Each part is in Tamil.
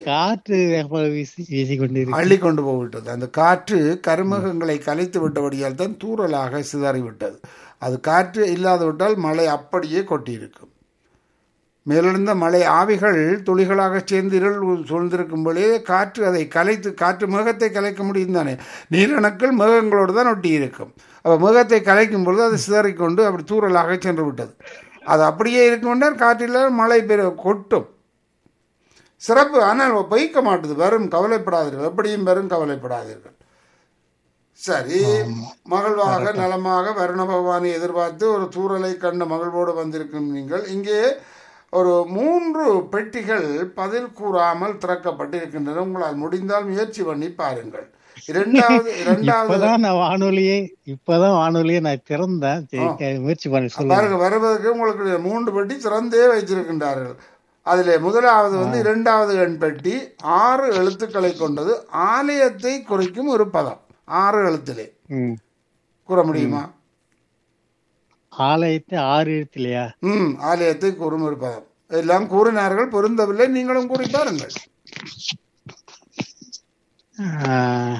காற்று வேகமாக வீசி வீசிக்கொண்டிருக்கு அள்ளி கொண்டு போய்விட்டது அந்த காற்று கருமகங்களை கலைத்து விட்டபடியால் தான் தூறலாக சிதறிவிட்டது அது காற்று இல்லாது விட்டால் மழை அப்படியே கொட்டியிருக்கும் மேலிருந்த மழை ஆவிகள் துளிகளாக சேர்ந்து இருள் சூழ்ந்திருக்கும் பொழுதே காற்று அதை கலைத்து காற்று மேகத்தை கலைக்க முடியும் தானே நீரணக்கள் மேகங்களோடு தான் ஒட்டி இருக்கும் அப்போ மேகத்தை கலைக்கும் பொழுது அது சிதறிக்கொண்டு அப்படி தூறலாக சென்று விட்டது அது அப்படியே இருக்கும் என்றால் காற்றில் மழை பெரு கொட்டும் சிறப்பு ஆனால் பொய்க்க மாட்டுது வரும் கவலைப்படாதீர்கள் எப்படியும் வரும் கவலைப்படாதீர்கள் சரி மகிழ்வாக நலமாக வருண பகவானை எதிர்பார்த்து ஒரு தூறலை கண்ட மகிழ்வோடு வந்திருக்கும் நீங்கள் இங்கே ஒரு மூன்று பெட்டிகள் பதில் கூறாமல் திறக்கப்பட்டிருக்கின்றன உங்களால் முடிந்தால் முயற்சி பண்ணி பாருங்கள் இரண்டாவது இரண்டாவது இப்பதான் நான் வானொலியே இப்பதான் வானொலியை நான் திறந்தேன் சரி, க- முயற்சி பண்ணி சொல்லுங்க பாருங்க வருவதற்கு உங்களுக்கு மூன்று பெட்டி திறந்தே வைத்திருக்கின்றார்கள் அதிலே முதலாவது வந்து இரண்டாவது எண் பெட்டி ஆறு எழுத்துக்களை கொண்டது ஆலயத்தை குறிக்கும் ஒரு பதம் ஆறு எழுத்திலே ம். கூற முடியுமா ஆலயத்தை ஆறு எழுத்துலையா ம் ஆலயத்தை கூறும் ஒரு பதம் எல்லாம் கூறினார்கள் பொருந்தவில்லை நீங்களும் கூறி பாருங்கள் ஆஹ்,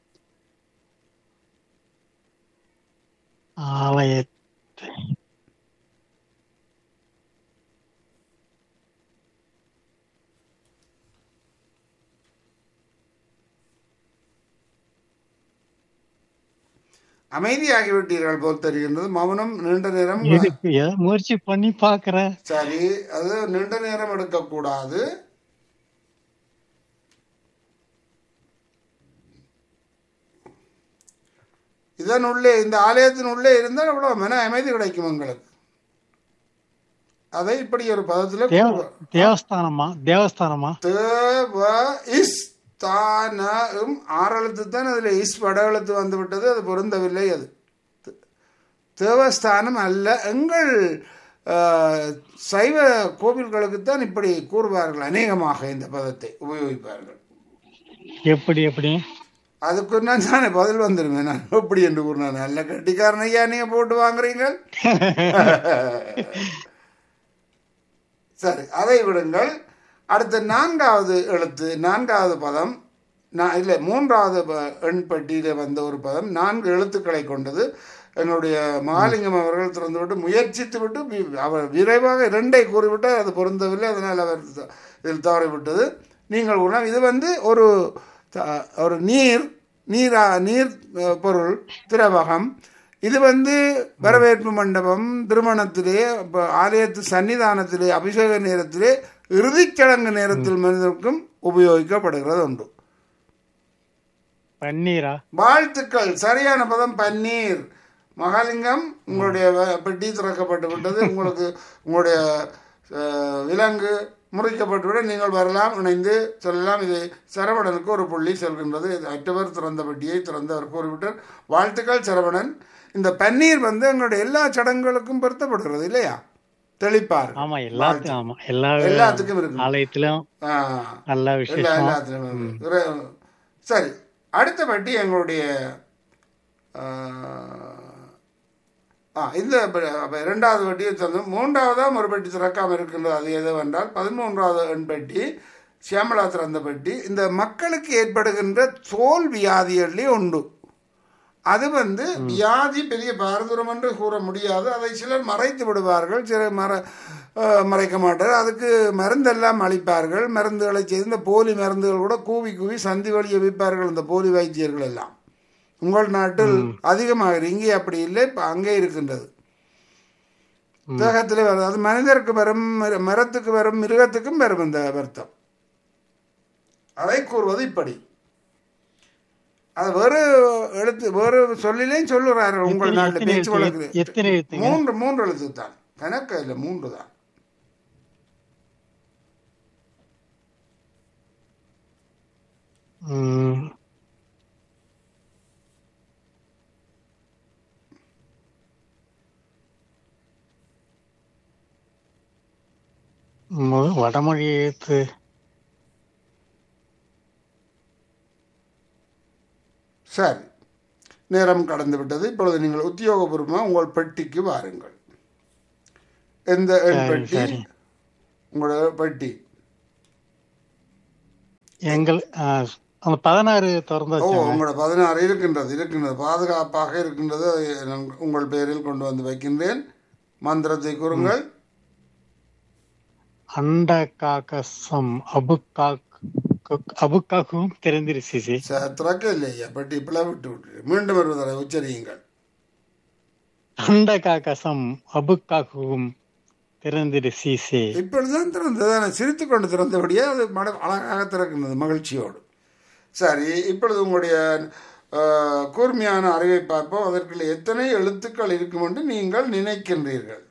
ஆலயத்தை அமைதியாகிவிட்டீர்கள் போல் தெரிகின்றது மௌனம் நீண்ட நேரம் இருக்கு ஏதோ முயற்சி பண்ணி பாக்குறேன் சரி அது நீண்ட நேரம் எடுக்கக்கூடாது இதன் உள்ளே இந்த ஆலயத்தின் உள்ளே இருந்தால் எவ்வளவு மன அமைதி கிடைக்கும் உங்களுக்கு அதை இப்படி ஒரு பதத்துல தேவ கூறுவ- தேவஸ்தானமா தேவஸ்தானமா தேவ இஸ் தானம் ஆறு எழுத்து தான் அதில் இஸ் வட எழுத்து வந்து விட்டது அது பொருந்தவில்லை அது தே- தேவஸ்தானம் அல்ல எங்கள் ஆஹ், சைவ கோவில்களுக்குத்தான் இப்படி கூறுவார்கள் அநேகமாக இந்த பதத்தை உபயோகிப்பார்கள் எப்படி எப்படி அதுக்கு நான் தானே பதில் வந்துருவேன் நான் எப்படி என்று கூறினேன் நல்ல கட்டிக்காரன் ஐயா நீங்க போட்டு வாங்குறீங்க சரி அதை விடுங்கள் அடுத்த நான்காவது எழுத்து நான்காவது பதம் நான் இல்லை மூன்றாவது ப- எண் பட்டியலில் வந்த ஒரு பதம் நான்கு எழுத்துக்களை கொண்டது என்னுடைய மகாலிங்கம் அவர்கள் திறந்துவிட்டு முயற்சித்து விட்டு வி- அவர் விரைவாக இரண்டை கூறிவிட்டால் அது பொருந்தவில்லை அதனால் அவர் த- இதில் தவறிவிட்டது நீங்கள் கூட இது வந்து ஒரு த- ஒரு நீர் நீரா நீர் அஹ், பொருள் திரவகம் இது வந்து வரவேற்பு மண்டபம் திருமணத்திலே அப்ப ஆலயத்து சன்னிதானத்திலே அபிஷேக நேரத்திலே இறுதிச் சடங்கு நேரத்தில் மனிதருக்கும் உபயோகிக்கப்படுகிறது உண்டு பன்னீரா வாழ்த்துக்கள் சரியான பதம் பன்னீர் மகாலிங்கம் உங்களுடைய வ- பெட்டி திறக்கப்பட்டு விட்டது உங்களுக்கு உங்களுடைய அஹ், விலங்கு முறிக்கப்பட்டு விட நீங்கள் வரலாம் இணைந்து செல்லலாம் இது சரவணனுக்கு ஒரு புள்ளி செல்கின்றது இது அற்றவர் திறந்த பெட்டியை திறந்தவர் கூறிவிட்டார் வாழ்த்துக்கள் சரவணன் இந்த பன்னீர் வந்து எங்களுடைய எல்லா சடங்குகளுக்கும் பொருத்தப்படுகிறது இல்லையா தெளிப்பார் ஆமா எல்லாத்துக்கும் ஆமா எல்லா எல்லாத்துக்கும் இருக்கு ஆலயத்திலும் ஆ. நல்ல எல்லா விசேஷம் எல்லாத்துலயும் இரு- சரி அடுத்த பட்டி எங்களுடைய ஆ, ஆ இந்த ப- அப்ப இரண்டாவது வட்டியை தந்து மூன்றாவதாம் ஒரு பெட்டி திறக்காமல் இருக்கின்றது அது எதுவென்றால் பதிமூன்றாவது எண் பெட்டி சியாமலா திறந்த பெட்டி இந்த மக்களுக்கு ஏற்படுகின்ற தோல் வியாதிகளே உண்டு அது வந்து வியாதி பெரிய பாரதூரம் என்று கூற முடியாது அதை சிலர் மறைத்து விடுவார்கள் சிலர் மற அஹ், மறைக்க மாட்டார் அதுக்கு மருந்தெல்லாம் அளிப்பார்கள் மருந்துகளை செய்து இந்த போலி மருந்துகள் கூட கூவி கூவி சந்தி வழியை விற்பார்கள் இந்த போலி வைத்தியர்கள் எல்லாம் உங்கள் நாட்டில் அதிகமாக இங்கே அப்படி இல்லை இப்போ அங்கே இருக்கின்றது தேகத்தில் வரும் அது மனிதருக்கு வரும் மிரு- மரத்துக்கு வரும் மிருகத்துக்கும் வரும் இந்த வருத்தம் அதை கூறுவது இப்படி அது வேறு எழுத்து வேறு சொல்லிலையும் சொல்லுறார்கள் உங்கள் எத்தனை- நாட்டில் எத்தனை பேச்சு எழுத்து? வழக்கு எத்தனை எழுத்துங்க மூன்று மூன்று எழுத்து தான் கணக்கு இல்லை மூன்று தான் ம். மு- வடமொழி எழுத்து சரி நேரம் கடந்து விட்டது இப்பொழுது நீங்கள் உத்தியோகபூர்வமாக உங்கள் பெட்டிக்கு வாருங்கள் எந்த எண் சரி, பெட்டி சரி. உங்களோட பெட்டி எங்கள் ஆ, அந்த பதினாறு ஓ திறந்தாச்சு உங்களோட பதினாறு இருக்கின்றது இருக்கின்றது பாதுகாப்பாக இருக்கின்றது அதை நான் உங்கள் பேரில் கொண்டு வந்து வைக்கின்றேன் மந்திரத்தை கூறுங்கள் அண்ட காக்கசம் அபுக்காக் அபுக்காக்கும் தெரிந்திருச்சு ச- திறக்க இல்லையா பட்டி பிளவிட்டு விட்டு மீண்டும் வருவதை உச்சரியுங்கள் அண்ட காக்கசம் அபுக்காக்கும் திறந்திருச்சீசே இப்பொழுதுதான் திறந்தது நான் சிரித்து கொண்டு திறந்தபடியே அது மட அழகாக திறக்கின்றது மகிழ்ச்சியோடு சரி இப்பொழுது உங்களுடைய அஹ், கூர்மையான அறிவை பார்ப்போம் அதற்குள்ள எத்தனை எழுத்துக்கள் இருக்கும் என்று நீங்கள் நினைக்கின்றீர்கள்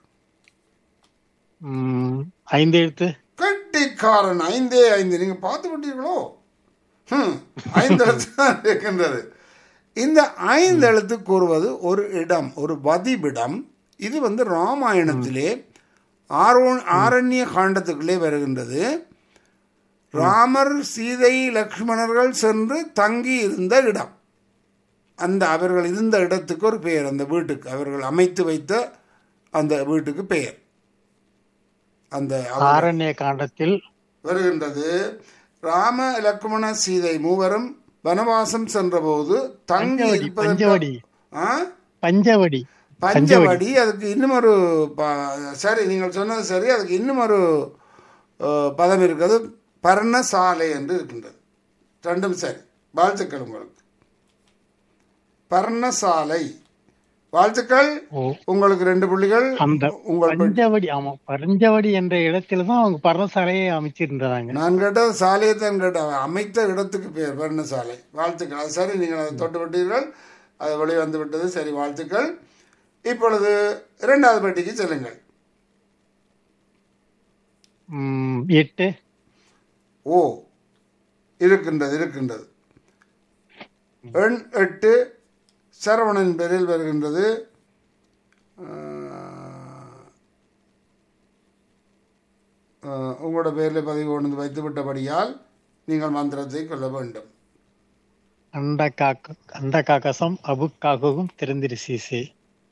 ம், ஐந்து எழுத்து கட்டிக்காரன் ஐந்தே ஐந்து நீங்க பார்த்து விட்டீர்களோ ஹம், ஐந்து எழுத்து தான் இருக்கின்றது இந்த ஐந்து எழுத்து கூறுவது ஒரு இடம் ஒரு பதிவிடம் இது வந்து ராமாயணத்திலே ஆரோன் ஆரண்ய காண்டத்துக்குள்ளே வருகின்றது ராமர் சீதை லக்ஷ்மணர்கள் சென்று தங்கி இருந்த இடம் அந்த அவர்கள் இருந்த இடத்துக்கு ஒரு பெயர் அந்த வீட்டுக்கு அவர்கள் அமைத்து வைத்த அந்த வீட்டுக்கு பெயர் அந்த அவர்கள் ஆரண்ய காண்டத்தில் வருகின்றது ராம லக்ஷ்மண சீதை மூவரும் வனவாசம் சென்றபோது தங்கி பஞ்சவடி இருப்பதற்கு பஞ்சவடி ஆ? பஞ்சவடி பஞ்சவடி அதுக்கு இன்னும் ஒரு ப- சரி நீங்கள் சொன்னது சரி அதுக்கு இன்னும் ஒரு அஹ், பதம் இருக்கிறது பர்ணசாலை என்று இருக்கின்றது ரெண்டும் சரி வாழ்த்துக்கள் உங்களுக்கு பர்ணசாலை வாழ்த்துக்கள் ஓ உங்களுக்கு ரெண்டு புள்ளிகள் அந்த உங்கள் பெ- பஞ்சவடி ஆமா பஞ்சவடி என்ற இடத்துல தான் அவங்க பர்ணசாலையை அமைச்சிருந்தாங்க நான் கேட்டது சாலையை தான் கேட்டேன் அமைத்த இடத்துக்கு பேர் பர்ணசாலை வாழ்த்துக்கள் அது சரி நீங்கள் அதை தொட்டு விட்டீர்கள் அது வெளியே வந்து விட்டது சரி வாழ்த்துக்கள் இப்பொழுது இரண்டாவது பெட்டிக்கு செல்லுங்கள் ம், எட்டு ஓ இருக்கின்றது இருக்கின்றது எண் எட்டு சரவணன் பேரில் வருகின்றது ஆஹ், ஆஹ், உங்களோட பேரில் பதிவு கொண்டு வந்து வைத்து விட்டபடியால் நீங்கள் மந்திரத்தை கொள்ள வேண்டும் அண்ட காக்க அண்ட காக்கசம் அபுக்காகவும் திறந்திருச்சீசே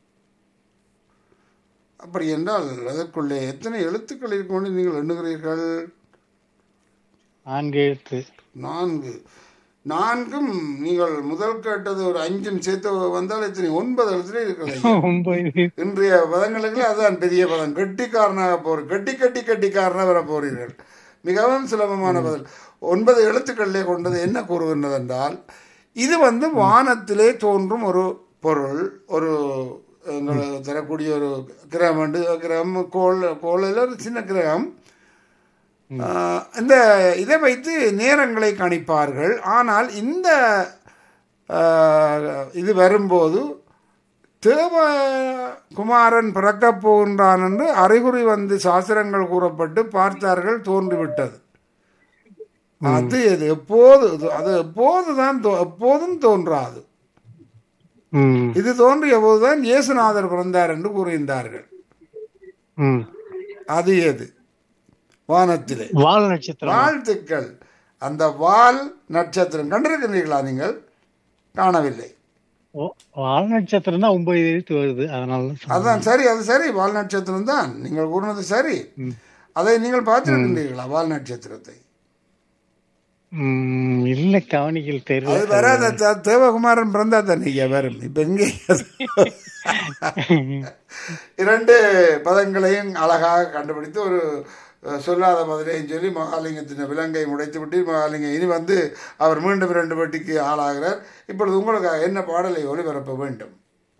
அப்படி என்றால் அதற்குள்ளே எத்தனை எழுத்துக்கள் இருக்கும் என்று நீங்கள் எண்ணுகிறீர்கள் நான்கு எழுத்து நான்கு நான்கும் நீங்கள் முதல் கேட்டது ஒரு அஞ்சும் சேர்த்து வந்தால் எத்தனை ஒன்பது எழுத்துல இருக்கிறது ஒன்பது இன்றைய பதங்களுக்கு அதுதான் பெரிய பதம் கெட்டிக்காரனாக போற கெட்டி கட்டி கெட்டிக்காரனாக வர போறீர்கள் மிகவும் சுலபமான பதில் ஒன்பது எழுத்துக்களிலே கொண்டது என்ன கூறுகின்றது என்றால் இது வந்து வானத்திலே தோன்றும் ஒரு பொருள் ஒரு எங்களுக்கு தரக்கூடிய ஒரு கிரகம் உண்டு. கிரகம் கோள் கோளில் ஒரு சின்ன கிரகம் ஆஹ், இந்த இதை வைத்து நேரங்களை கணிப்பார்கள் ஆனால் இந்த ஆஹ், இது வரும்போது தேவகுமாரன் பிறக்கப் போகின்றான் என்று அறிகுறி வந்து சாஸ்திரங்கள் கூறப்பட்டு பார்த்தார்கள் தோன்றிவிட்டது அது எது எப்போது அது எப்போதுதான் தோ- எப்போதும் தோன்றாது ம் இது தோன்றிய போதுதான் இயேசுநாதர் பிறந்தார் என்று கூறுகின்றார்கள் ம் அது எது வானத்திலே வால் நட்சத்திரம் வாழ்த்துக்கள் அந்த வால் நட்சத்திரம் கண்டிருக்கிறீர்களா நீங்கள் காணவில்லை ஓ, வால் நட்சத்திரம் தான் ஒன்பது எழுத்து வருது அதனால தான் சொன்னேன். அதான் சரி அது சரி வால் நட்சத்திரம் தான் நீங்கள் கூறினது சரி அதை நீங்கள் பார்த்திருக்கின்றீர்களா வால் நட்சத்திரத்தை ம், இல்ல கவனிக்கல் அது தெரியல வராத த- தேவகுமாரன் பிறந்தா தானே வரும் இப்ப எங்கே இரண்டு பதங்களையும் அழகாக கண்டுபிடித்து ஒரு அஹ், சொல்லாத பதிலையும் சொல்லி மகாலிங்கத்தின் விலங்கை முடைத்து விட்டு மகாலிங்கம் இனி வந்து அவர் மீண்டும் இரண்டு பெட்டிக்கு ஆளாகிறார் இப்பொழுது உங்களுக்கு என்ன பாடலை ஒளிபரப்ப வேண்டும்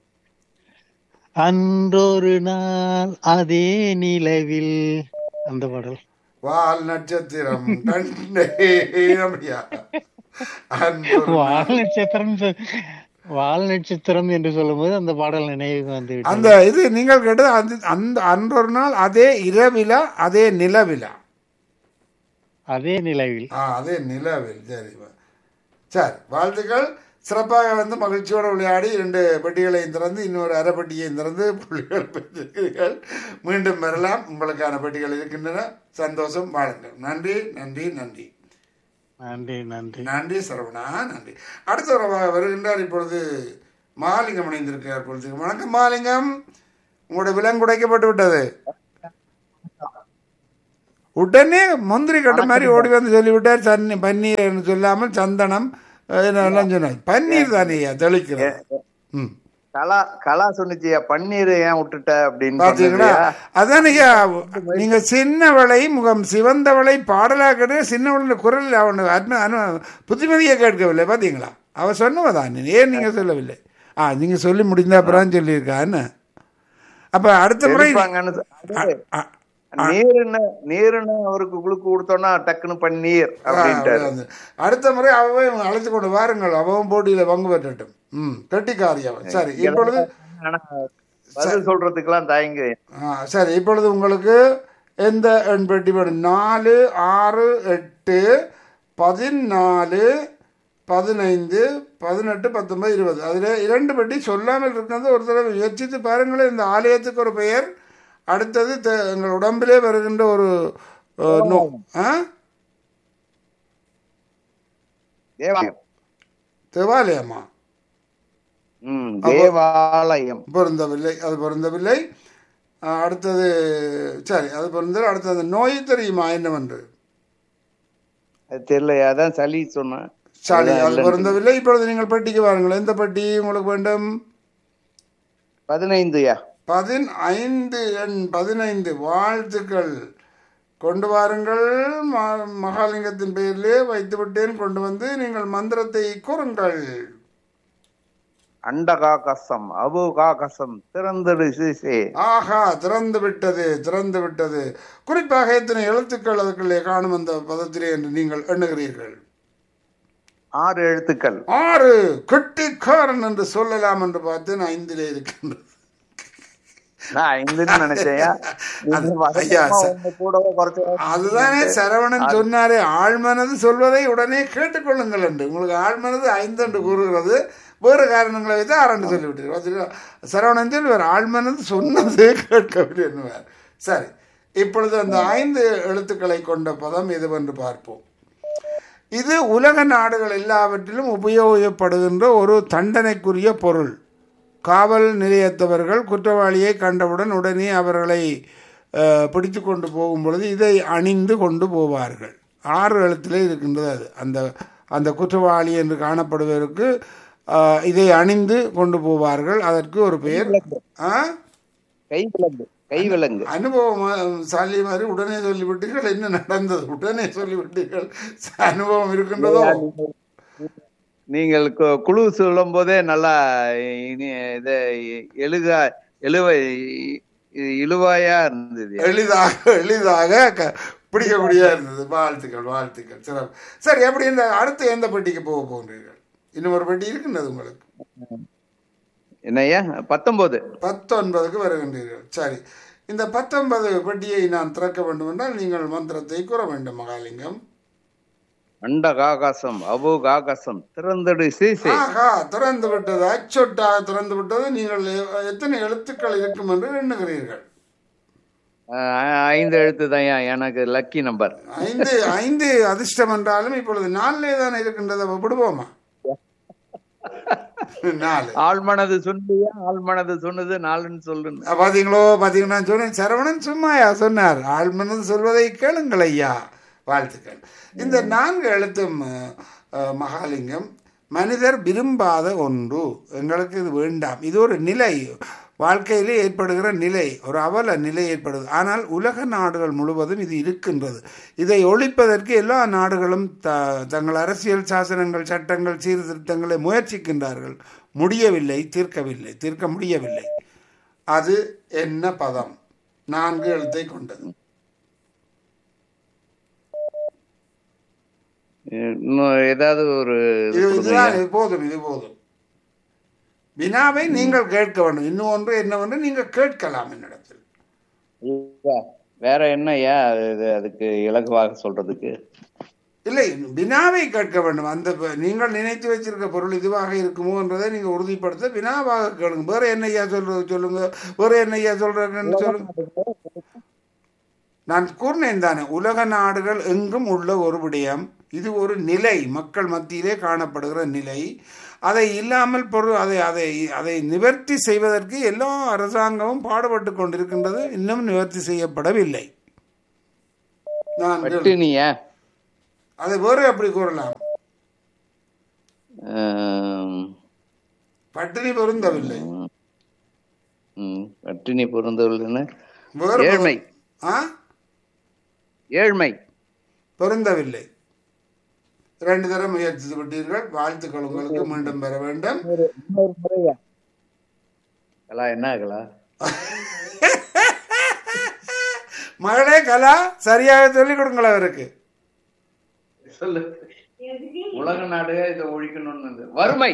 அன்றொரு நாள் அதே நிலவில் அந்த பாடல் வால் நட்சத்திரம் கண்டேன் அப்படியா அன்பு வால் நட்சத்திரம் சொ- வால் நட்சத்திரம் என்று சொல்லும்போது அந்த பாடல் நினைவுக்கு வந்து விட்டது. அந்த இது நீங்கள் கேட்டது அந்த அந்த அன்றொரு நாள் அதே இரவிலா அதே நிலவிலா அதே நிலவில் ஆ அதே நிலவில் சரி சரி வாழ்த்துக்கள் சிறப்பாக வந்து மகிழ்ச்சியோடு விளையாடி இரண்டு பெட்டிகளையும் திறந்து இன்னொரு அரை பெட்டியையும் திறந்து புள்ளிகள் பெற்றிருக்கிறீர்கள் மீண்டும் வரலாம் உங்களுக்கான பெட்டிகள் இருக்கின்றன சந்தோஷம் வாழுங்கள் நன்றி நன்றி நன்றி நன்றி நன்றி நன்றி சரவணா நன்றி அடுத்த உறவாக வருகின்றார் இப்பொழுது மகாலிங்கம் இணைந்திருக்கிறார் பொழுது வணக்கம் மகாலிங்கம் உங்களுடைய விலங்கு உடைக்கப்பட்டு விட்டது உடனே முந்திரி கட்ட மாதிரி ஓடி வந்து சொல்லிவிட்டார் சன்னி பன்னீர்னு சொல்லாமல் சந்தனம் அஹ், எல்லாம் சொன்னார் பன்னீர் தானேயா தெளிக்கிறது ம் கலா கலா சொன்னுச்சியா பன்னீர் ஏன் விட்டுட்ட அப்படின்னு பாத்தீங்களா சொன்னதுயா? அதானய்யா நீங்க சின்னவளை முகம் சிவந்தவளை பாடலாக்கிறது சின்னவள குரல் அவனு அருமை அனு புத்திமதியை கேட்கவில்லை பாத்தீங்களா அவ சொன்னவதான் ஏன் நீங்க சொல்லவில்லை ஆ நீங்க சொல்லி முடிந்த அப்புறம் சொல்லியிருக்கான்னு அப்ப அடுத்த முறை தெரிப்பாங்கன்னு சொ- அது ஆ, நீருன்னு நீருன்னு அவருக்கு குளுக்கு கொடுத்தோம்னா டக்குன்னு பன்னீர் அப்படின்ட்டாரு அது. அடுத்த முறை அவவே அழைத்து கொண்டு வாருங்கள் அவன் போட்டியில பங்கு பெற்றட்டும் ம் கெட்டிக்காரி அவன் சரி இப்பொழுது ஆனா பதில் சொல்றதுக்கெல்லாம் தயங்க ஆ, சரி இப்பொழுது உங்களுக்கு எந்த எண் பெட்டி வேணும் நாலு ஆறு எட்டு பதினாலு பதினைந்து பதினெட்டு பத்தொன்பது இருபது அதில் இரண்டு பெட்டி சொல்லாமல் இருக்கிறது ஒரு தடவை முயற்சித்து பாருங்களேன் இந்த ஆலயத்துக்கு ஒரு பெயர் அடுத்தது த- எங்கள் உடம்பிலே வருகின்ற ஒரு அஹ், நோ ஆ தேவாலயம் தேவாலயமா ம் தேவாலயம் பொருந்தவில்லை அது பொருந்தவில்லை ஆ, அடுத்தது சரி அது பொருந்தல் அடுத்தது நோய் தெரியுமா என்னவென்று அது தெரியல அதான் சளி சொன்னேன் சரி அது பொருந்தவில்லை இப்பொழுது நீங்கள் பெட்டிக்கு வாருங்கள் எந்த பெட்டி உங்களுக்கு வேண்டும் பதினைந்துயா பதினைந்து எண் பதினைந்து வாழ்த்துக்கள் கொண்டு வாருங்கள் ம- மகாலிங்கத்தின் பெயரிலே வைத்து விட்டேன் கொண்டு வந்து நீங்கள் மந்திரத்தை கூறுங்கள் அண்டகாகசம் அபுகாகசம் திறந்தடு சிசே ஆஹா திறந்து விட்டது திறந்து விட்டது குறிப்பாக எத்தனை எழுத்துக்கள் அதுக்குள்ளே காணும் அந்த பதத்திலே என்று நீங்கள் எண்ணுகிறீர்கள் ஆறு எழுத்துக்கள் ஆறு கெட்டிக்காரன் என்று சொல்லலாம் என்று பார்த்தேன் ஐந்திலே இருக்கின்றது நான் ஐந்துன்னு நினைச்சேயா அது- நீங்க ஐயா, வழக்கமா ச- ஒண்ணு கூடவோ குறைச்சோ அதுதானே சரவணன் சொன்னாரே ஆழ்மனது சொல்வதை உடனே கேட்டுக்கொள்ளுங்கள் என்று உங்களுக்கு ஆழ்மனது ஐந்து என்று கூறுகிறது வேறு காரணங்களை வைத்து ஆறாண்டு சொல்லிவிட்டீர்கள் பார்த்தீங்களா? சரவணன் சொல்லுவார் ஆழ்மனது சொன்னது கேட்கவில்லை என்னுவார் சரி இப்பொழுது அந்த ஐந்து எழுத்துக்களை கொண்ட பதம் எதுவென்று பார்ப்போம் இது உலக நாடுகள் எல்லாவற்றிலும் உபயோகப்படுகின்ற ஒரு தண்டனைக்குரிய பொருள் காவல் நிலையத்தவர்கள் குற்றவாளியை கண்டவுடன் உடனே அவர்களை அஹ், பிடித்து கொண்டு போகும் பொழுது இதை அணிந்து கொண்டு போவார்கள் ஆறு எழுத்திலே இருக்கின்றது அது அந்த அந்த குற்றவாளி என்று காணப்படுவதற்கு அஹ், இதை அணிந்து கொண்டு போவார்கள் அதற்கு ஒரு பெயர் ஆ கை விலங்கு கை விலங்கு அனுபவம் சாலி மாதிரி உடனே சொல்லிவிட்டீர்கள் என்ன நடந்தது உடனே சொல்லிவிட்டீர்கள் அனுபவம் இருக்கின்றதோ நீங்கள் கு- குழு சொல்லும் போதே நல்லா இனி இது எழுக எழுவ இ- இழுவாயா இருந்தது எளிதாக எளிதாக க- பிடிக்கக்கூடிய இருந்தது வாழ்த்துக்கள் வாழ்த்துக்கள் சிறப்பு சரி எப்படி இந்த அடுத்து எந்த பெட்டிக்கு போக போகிறீர்கள் இன்னும் ஒரு பெட்டி இருக்கின்றது உங்களுக்கு என்னய்யா பத்தொன்பது பத்தொன்பதுக்கு வருகின்றீர்கள் சரி இந்த பத்தொன்பது பெட்டியை நான் திறக்க வேண்டும் என்றால் நீங்கள் மந்திரத்தை கூற வேண்டும் மகாலிங்கம் அண்டகாகாசம் அபுகாகாசம் திறந்தடு சீசே ஆஹா திறந்து விட்டது அச்சொட்டாக திறந்து விட்டது நீங்கள் எ- எத்தனை எழுத்துக்கள் இருக்கும் என்று எண்ணுகிறீர்கள் அஹ் ஐந்து எழுத்து தான் எனக்கு லக்கி நம்பர் ஐந்து ஐந்து அதிர்ஷ்டம் என்றாலும் இப்பொழுது நாலிலே தானே இருக்கின்றது அப்ப விடுவோமா நாலு ஆழ்மனது சொன்னியா ஆழ்மனது சொன்னது நாலுன்னு சொல்லுன்னு அஹ் பாத்தீங்களோ பாத்தீங்களா நான் சொன்னேன் சரவணன் சும்மாயா சொன்னார் ஆழ்மனது சொல்வதை கேளுங்கள் ஐயா வாழ்த்துக்கள் இந்த நான்கு எழுத்தும் அஹ், அஹ், மகாலிங்கம் மனிதர் விரும்பாத ஒன்று எங்களுக்கு இது வேண்டாம் இது ஒரு நிலை வாழ்க்கையிலே ஏற்படுகிற நிலை ஒரு அவல நிலை ஏற்படுது ஆனால் உலக நாடுகள் முழுவதும் இது இருக்கின்றது இதை ஒழிப்பதற்கு எல்லா நாடுகளும் த தங்கள் அரசியல் சாசனங்கள் சட்டங்கள் சீர்திருத்தங்களை முயற்சிக்கின்றார்கள் முடியவில்லை தீர்க்கவில்லை தீர்க்க முடியவில்லை அது என்ன பதம் நான்கு எழுத்தை கொண்டது இன்னும் ஏதாவது ஒரு இது இதுதான் இது போதும் இது போதும் வினாவை நீங்கள் கேட்க வேண்டும் இன்னும் ஒன்று என்னவென்று நீங்கள் கேட்கலாம் என்னிடத்தில் ஐயா, வேற என்னய்யா இது அதுக்கு இலகுவாக சொல்றதுக்கு இல்லை வினாவை கேட்க வேண்டும் அந்த ப- நீங்கள் நினைத்து வச்சிருக்க பொருள் இதுவாக இருக்குமோ என்றதை நீங்கள் உறுதிப்படுத்த வினாவாக கேளுங்க வேற என்னையா சொல்றது சொல்லுங்க வேற என்னையா சொல்றேன்னு சொல்லுங்க நான் கூறினேன் தானே உலக நாடுகள் எங்கும் உள்ள ஒரு விடயம் இது ஒரு நிலை மக்கள் மத்தியிலே காணப்படுகிற நிலை அதை இல்லாமல் பொருள் அதை அதை அதை நிவர்த்தி செய்வதற்கு எல்லா அரசாங்கமும் பாடுபட்டு கொண்டிருக்கின்றது இன்னும் நிவர்த்தி செய்யப்படவில்லை நான் பட்டினியா அதை வேறு எப்படி கூறலாம் ஆம், பட்டினி பொருந்தவில்லை ம், பட்டினி பொருந்தவில்லைன்னு வேறு ஏழ்மை ஆ ஏழ்மை பொருந்தவில்லை இரண்டு தரம் முயற்சித்து விட்டீர்கள் வாழ்த்துக்கள் உங்களுக்கு மீண்டும் பெற வேண்டும் கலா என்ன கலா மகளே கலா சரியாக சொல்லிக் கொடுங்கள் அவருக்கு சொல்லு உலக நாடு இதை ஒழிக்கணும்னு வறுமை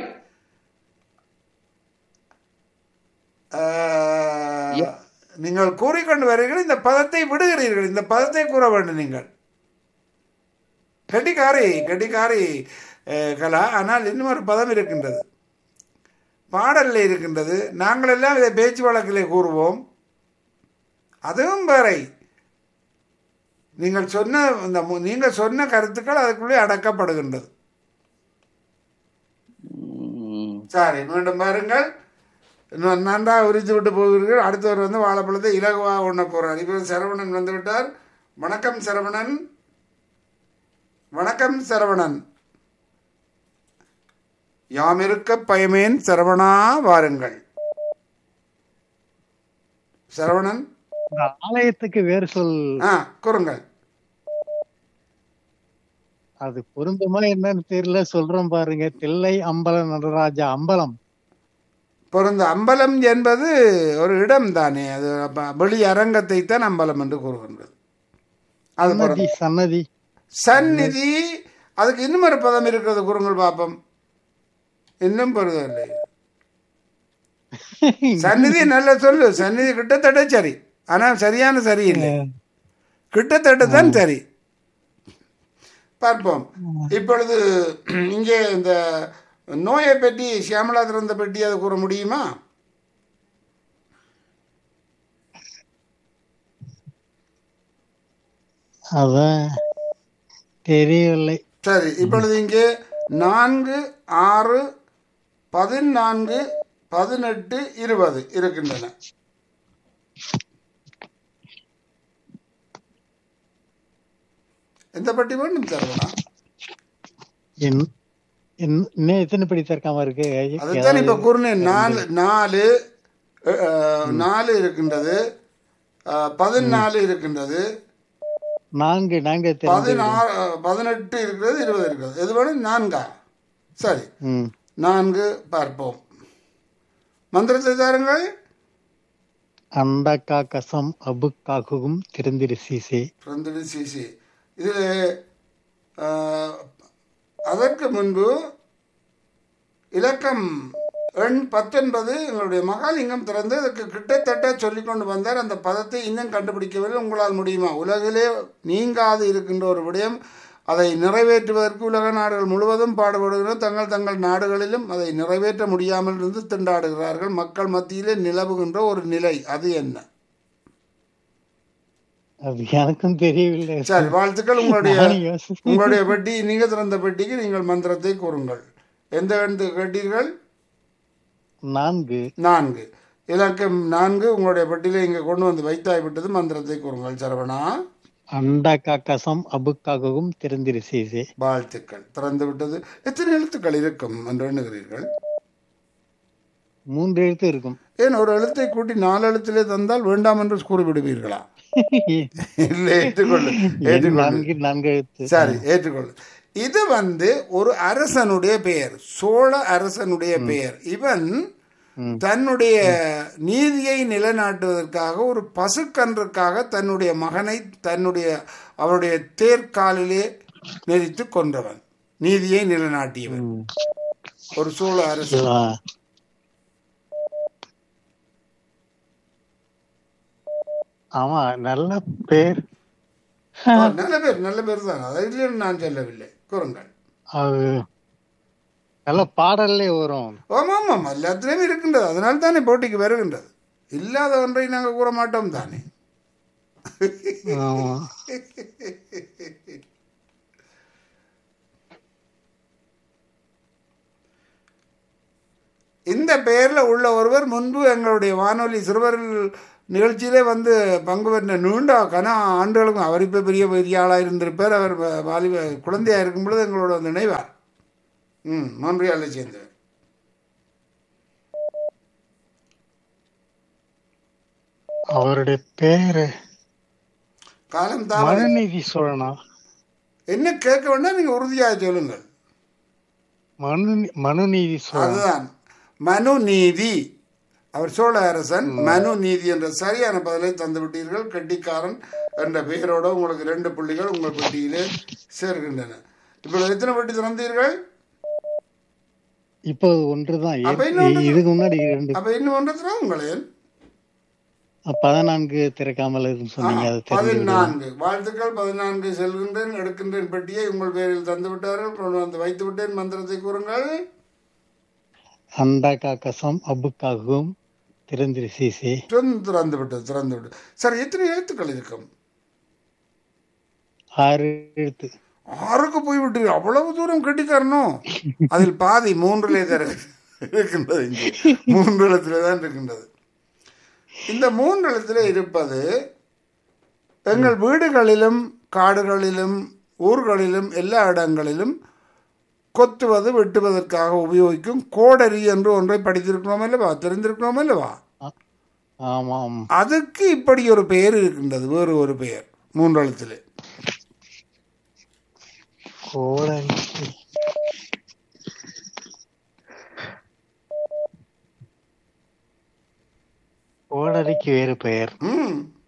ஆஹ், நீங்கள் கூறிக்கொண்டு வருகிறீர்கள் இந்த பதத்தை விடுகிறீர்கள் இந்த பதத்தை கூற வேண்டும் நீங்கள் கட்டிக்காரி கட்டிக்காரி அஹ், கலா ஆனால் இன்னும் ஒரு பதம் இருக்கின்றது பாடல்ல இருக்கின்றது நாங்கள் எல்லாம் இதை பேச்சு வழக்கிலே கூறுவோம் அதுவும் வேறை நீங்கள் சொன்ன இந்த மு- நீங்கள் சொன்ன கருத்துக்கள் அதுக்குள்ளே அடக்கப்படுகின்றது ம், சரி மீண்டும் பாருங்கள் இன்னும் நன்றாக உரித்து விட்டு போகிறீர்கள் அடுத்தவர் வந்து வாழைப்பழத்தை இலகுவாக உண்ண போகிறார் இப்போ சரவணன் வந்து விட்டார் வணக்கம் சரவணன் வணக்கம் சரவணன் யாம் இருக்க பயமேன் சரவணா வாருங்கள் சரவணன் இந்த ஆலயத்துக்கு வேறு சொல் ஆ கூறுங்கள் அது பொருந்துமா என்னன்னு தெரியல சொல்றோம் பாருங்க தில்லை அம்பலம் நடராஜா அம்பலம் பொருந்த அம்பலம் என்பது ஒரு இடம் தானே அது அப்ப வெளி அரங்கத்தை தான் அம்பலம் என்று கூறுகின்றது அது பொருந்த சன்னதி சன்னதி சந்நிதி அதுக்கு இன்னும் ஒரு பதம் இருக்கிறது குருங்கள் பாப்பம் இன்னும் பொருதவில்லை சந்நிதி நல்ல சொல்லு சந்நிதி கிட்டத்தட்ட சரி ஆனா சரியான சரி இல்லை கிட்டத்தட்ட தான் சரி பார்ப்போம் இப்பொழுது இங்கே இந்த நோயை பற்றி சியாமலா திறந்த பெட்டி அதை கூற முடியுமா அதான் தெரியவில்லை சரி இப்பொழுது இங்கே நான்கு ஆறு பதினான்கு பதினெட்டு இருபது இருக்கின்றன எந்த பட்டி வேண்டும் சரவணா என்- என்- இன்னும் எத்தனை படி தற்காம இருக்கு அதுதான் இப்ப கூறினேன் நாலு நாலு அஹ், அஹ், நாலு இருக்கின்றது அஹ், பதினாலு இருக்கின்றது நான்கு நான்கு தெரிஞ்சு பதினாறு அஹ், பதினெட்டு இருக்கிறது இருபது இருக்கிறது எது வேணும் நான்கா சரி ம் நான்கு பார்ப்போம் மந்திரத்தை தாருங்கள் அண்டக்கா கசம் அபுக்காகும் திறந்திரு சீசே பிறந்தது சிசி இதில் அதற்கு முன்பு இலக்கம் எண் பத்தொன்பது எங்களுடைய மகாலிங்கம் திறந்து அதற்கு கிட்டத்தட்ட சொல்லிக்கொண்டு வந்தார் அந்த பதத்தை இன்னும் கண்டுபிடிக்கவில்லை உங்களால் முடியுமா உலகிலே நீங்காது இருக்கின்ற ஒரு விடயம் அதை நிறைவேற்றுவதற்கு உலக நாடுகள் முழுவதும் பாடுபடுகின்றன தங்கள் தங்கள் நாடுகளிலும் அதை நிறைவேற்ற முடியாமல் இருந்து திண்டாடுகிறார்கள் மக்கள் மத்தியிலே நிலவுகின்ற ஒரு நிலை அது என்ன அது எனக்கும் தெரியவில்லை சரி வாழ்த்துக்கள் உங்களுடைய நானும் யோசி- உங்களுடைய பெட்டி நீங்க திறந்த பெட்டிக்கு நீங்கள் மந்திரத்தை கூறுங்கள் எந்த எண்ணு கேட்டீர்கள் நான்கு நான்கு இலக்கம் நான்கு உங்களுடைய பெட்டியில இங்க கொண்டு வந்து வைத்தாய் விட்டது மந்திரத்தை கூறுங்கள் சரவணா அண்டக்கா கசம் அபுக்காகவும் திறந்திரு சீசே வாழ்த்துக்கள் திறந்து விட்டது எத்தனை எழுத்துக்கள் இருக்கும் என்று எண்ணுகிறீர்கள் மூன்று எழுத்து இருக்கும் ஏன் ஒரு எழுத்தை கூட்டி நாலு எழுத்திலே தந்தால் வேண்டாம் என்று கூறிவிடுவீர்களா இல்லை ஏற்றுக்கொள்ளு ஏற்றுக்கொள்ளு நான்கு நான்கு எழுத்து சரி ஏற்றுக்கொள்ளு இது வந்து ஒரு அரசனுடைய பெயர் சோழ அரசனுடைய பெயர் இவன் தன்னுடைய நீதியை நிலைநாட்டுவதற்காக ஒரு பசுக்கன்றுக்காக தன்னுடைய மகனை தன்னுடைய அவருடைய தேர்காலிலே நெறித்து கொன்றவன் நீதியை நிலைநாட்டியவன் ஒரு சோழ அரசன் ஆ. ஆமா நல்ல பேர் ஆ, நல்ல பேர் நல்ல பேர் தான் அதை இல்லைன்னு நான் சொல்லவில்லை கூறுங்கள் அது நல்ல பாடல்லே வரும் ஆமாம் ஆமாம் எல்லாத்துலேயும் இருக்கின்றது அதனால தானே போட்டிக்கு வருகின்றது இல்லாத ஒன்றை நாங்கள் கூற மாட்டோம் தானே ஆமா இந்த பெயரில் உள்ள ஒருவர் முன்பு எங்களுடைய வானொலி சிறுவர்கள் நிகழ்ச்சியிலே வந்து பங்கு பெற்ற நீண்ட கன ஆண்டுகளுக்கும் அவர் இப்போ பெரிய பெரிய ஆளாக இருந்திருப்பார் அவர் வ- வாலிப குழந்தையாக இருக்கும் பொழுது எங்களோட வந்து நினைவார் ம் மொன்றியாலை சேர்ந்தவர் அவருடைய பேரு காலம் தாமதம் மனுநீதி சோழனா என்ன கேட்க வேண்டாம் நீங்கள் உறுதியாக சொல்லுங்கள் மனு மனுநீதி சோழன் அதுதான் மனு நீதி அவர் சோழ அரசன் மனு நீதி என்ற சரியான பதிலை தந்து விட்டீர்கள் கெட்டிக்காரன் என்ற பெயரோட உங்களுக்கு ரெண்டு புள்ளிகள் உங்கள் பெட்டியிலே சேர்க்கின்றன இப்பொழுது எத்தனை பெட்டி திறந்தீர்கள் இப்போ ஒன்றுதான் அப்ப ஏ- இன்னும் ஒன்று- இதுக்கு முன்னாடி ரெண்டு அப்ப இன்னும் ஒன்று திறா உங்களேன் பதினான்கு திறக்காமல் இருக்குன்னு சொன்னீங்க அது தெரிஞ்சு பதினான்கு வாழ்த்துக்கள் பதினான்கு செல்கின்றேன் எடுக்கின்றேன் பெட்டியை உங்கள் பேரில் தந்து விட்டார்கள் கொண்டு வந்து வைத்து விட்டேன் மந்திரத்தை கூறுங்கள் அண்டா காக்கசம் அபுக்காகும் திறந்திரு சீசி திறந்து திறந்து விட்டது திறந்து விட்டது சார் எத்தனை எழுத்துக்கள் இருக்கும் ஆறு எழுத்து ஆறுக்கு போய் விட்டு அவ்வளவு தூரம் கட்டிக்காரனோ அதில் பாதி மூன்றிலே தர இருக்கின்றது இங்கே மூன்று எழுத்துல தான் இருக்கின்றது இந்த மூன்று எழுத்துல இருப்பது எங்கள் வீடுகளிலும் காடுகளிலும் ஊர்களிலும் எல்லா இடங்களிலும் கொத்துவது வெட்டுவதற்காக உபயோகிக்கும் கோடரி என்று ஒன்றை படித்திருக்கிறோம் அல்லவா தெரிந்திருக்கிறோம் அல்லவா ஆமாம் அதுக்கு இப்படி ஒரு பெயர் இருக்கின்றது வேறு ஒரு பெயர் மூன்று எழுத்திலே கோடரிக்கு கோடரிக்கு வேறு பெயர் ம்